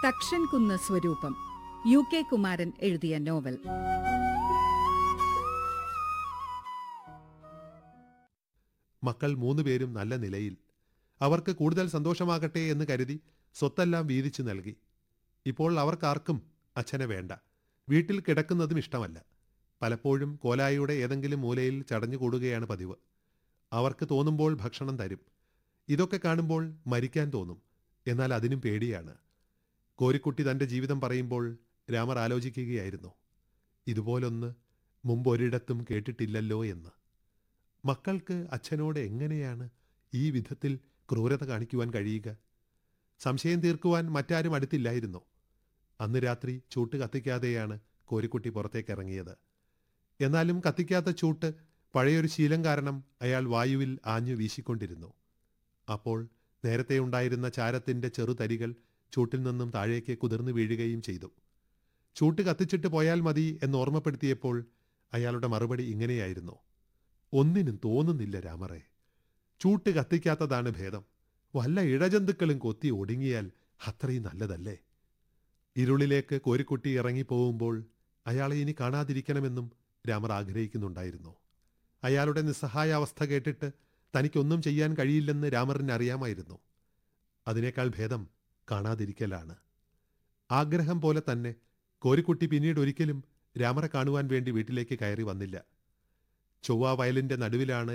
തക്ഷൻ കുന്ന് സ്വരൂപം U K Kumaran എഴുതിയ നോവൽ മക്കൾ മൂന്നുപേരും നല്ല നിലയിൽ അവർക്ക് കൂടുതൽ സന്തോഷമാകട്ടെ എന്ന് കരുതി സ്വത്തെല്ലാം വീതിച്ചു നൽകി ഇപ്പോൾ അവർക്കാർക്കും അച്ഛനെ വേണ്ട വീട്ടിൽ കിടക്കുന്നതും ഇഷ്ടമല്ല പലപ്പോഴും കോലായിയുടെ ഏതെങ്കിലും മൂലയിൽ ചടഞ്ഞുകൂടുകയാണ് പതിവ് അവർക്ക് തോന്നുമ്പോൾ ഭക്ഷണം തരും ഇതൊക്കെ കാണുമ്പോൾ മരിക്കാൻ തോന്നും എന്നാൽ അതിനും പേടിയാണ് കോരിക്കുട്ടി തന്റെ ജീവിതം പറയുമ്പോൾ രാമർ ആലോചിക്കുകയായിരുന്നു ഇതുപോലൊന്ന് മുമ്പൊരിടത്തും കേട്ടിട്ടില്ലല്ലോ എന്ന് മക്കൾക്ക് അച്ഛനോട് എങ്ങനെയാണ് ഈ വിധത്തിൽ ക്രൂരത കാണിക്കുവാൻ കഴിയുക സംശയം തീർക്കുവാൻ മറ്റാരും അടുത്തില്ലായിരുന്നോ അന്ന് രാത്രി ചൂട്ട് കത്തിക്കാതെയാണ് കോരിക്കുട്ടി പുറത്തേക്ക് ഇറങ്ങിയത് എന്നാലും കത്തിക്കാത്ത ചൂട്ട് പഴയൊരു ശീലം കാരണം അയാൾ വായുവിൽ ആഞ്ഞു വീശിക്കൊണ്ടിരുന്നു അപ്പോൾ നേരത്തെ ഉണ്ടായിരുന്ന ചാരത്തിന്റെ ചെറുതരികൾ ചൂട്ടിൽ നിന്നും താഴേക്ക് കുതിർന്നു വീഴുകയും ചെയ്തു ചൂട്ട് കത്തിച്ചിട്ട് പോയാൽ മതി എന്ന് ഓർമ്മപ്പെടുത്തിയപ്പോൾ അയാളുടെ മറുപടി ഇങ്ങനെയായിരുന്നു ഒന്നിനും തോന്നുന്നില്ല രാമറെ ചൂട്ട് കത്തിക്കാത്തതാണ് ഭേദം വല്ല ഇഴജന്തുക്കളും കൊത്തി ഒടുങ്ങിയാൽ അത്രയും നല്ലതല്ലേ ഇരുളിലേക്ക് കോരിക്കുട്ടി ഇറങ്ങിപ്പോകുമ്പോൾ അയാളെ ഇനി കാണാതിരിക്കണമെന്നും രാമർ ആഗ്രഹിക്കുന്നുണ്ടായിരുന്നു അയാളുടെ നിസ്സഹായാവസ്ഥ കേട്ടിട്ട് തനിക്കൊന്നും ചെയ്യാൻ കഴിയില്ലെന്ന് രാമറിന് അറിയാമായിരുന്നു അതിനേക്കാൾ ഭേദം കാണാതിരിക്കലാണ് ആഗ്രഹം പോലെ തന്നെ കോരിക്കുട്ടി പിന്നീട് ഒരിക്കലും രാമറെ കാണുവാൻ വേണ്ടി വീട്ടിലേക്ക് കയറി വന്നില്ല ചൊവ്വ വയലിന്റെ നടുവിലാണ്